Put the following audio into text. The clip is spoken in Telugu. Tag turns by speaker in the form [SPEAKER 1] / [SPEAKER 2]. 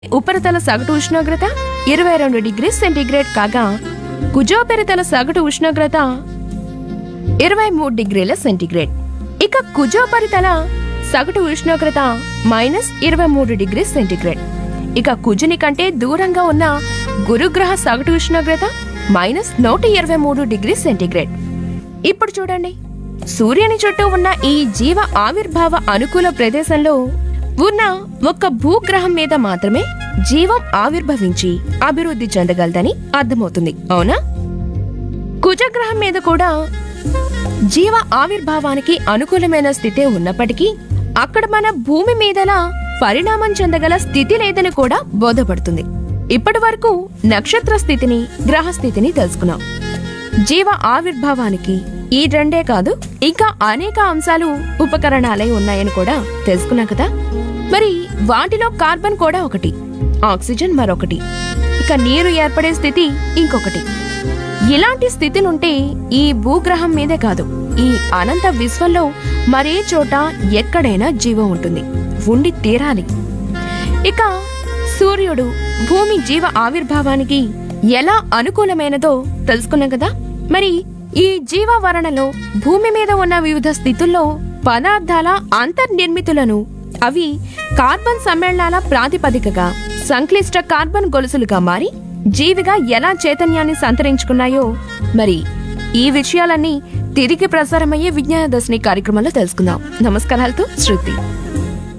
[SPEAKER 1] ఉపరితల సగటు ఉష్ణోగ్రత ఇరవై రెండు డిగ్రీ సెంటీగ్రేడ్ కాగా కుజోపరితల సగటు ఉష్ణోగ్రత ఇరవై మూడు డిగ్రీల సెంటీగ్రేడ్ ఇక కుజోపరితల సగటు ఉష్ణోగ్రత మైనస్ ఇరవై మూడు డిగ్రీ సెంటీగ్రేడ్ ఇక కుజుని కంటే దూరంగా ఉన్న గురుగ్రహ సగటు ఉష్ణోగ్రత మైనస్ నూట ఇరవై మూడు డిగ్రీ సెంటీగ్రేడ్ ఇప్పుడు చూడండి సూర్యుని చుట్టూ ఉన్న ఈ జీవ ఆవిర్భావ అనుకూల ప్రదేశంలో ఉన్న ఒక్క భూగ్రహం మీద మాత్రమే జీవం ఆవిర్భవించి అభివృద్ధి చెందగలదని అర్థమవుతుంది అవునా కుజగ్రహం మీద కూడా జీవ ఆవిర్భావానికి అనుకూలమైన స్థితే ఉన్నప్పటికీ అక్కడ మన భూమి మీదలా పరిణామం చెందగల స్థితి లేదని కూడా బోధపడుతుంది ఇప్పటి వరకు నక్షత్ర స్థితిని గ్రహ స్థితిని తెలుసుకున్నాం జీవ ఆవిర్భావానికి ఈ రెండే కాదు ఇంకా అనేక అంశాలు ఉపకరణాలై ఉన్నాయని కూడా తెలుసుకున్నాం కదా మరి వాటిలో కార్బన్ కూడా ఒకటి ఆక్సిజన్ మరొకటి ఇక నీరు ఏర్పడే స్థితి ఇంకొకటి ఇలాంటి స్థితినుంటే ఈ భూగ్రహం మీదే కాదు ఈ అనంత విశ్వంలో మరే చోట ఎక్కడైనా జీవం ఉంటుంది ఉండి తీరాలి ఇక సూర్యుడు భూమి జీవ ఆవిర్భావానికి ఎలా అనుకూలమైనదో తెలుసుకున్నాం కదా మరి ఈ జీవవరణలో భూమి మీద ఉన్న వివిధ స్థితుల్లో పదార్థాల అంతర్నిర్మితులను అవి కార్బన్ సమ్మేళనాల ప్రాతిపదికగా సంక్లిష్ట కార్బన్ గొలుసులుగా మారి జీవిగా ఎలా చైతన్యాన్ని సంతరించుకున్నాయో మరి ఈ విషయాలన్నీ తిరిగి ప్రసారమయ్యే విజ్ఞాన దర్శిని కార్యక్రమంలో తెలుసుకుందాం నమస్కారాలతో శృతి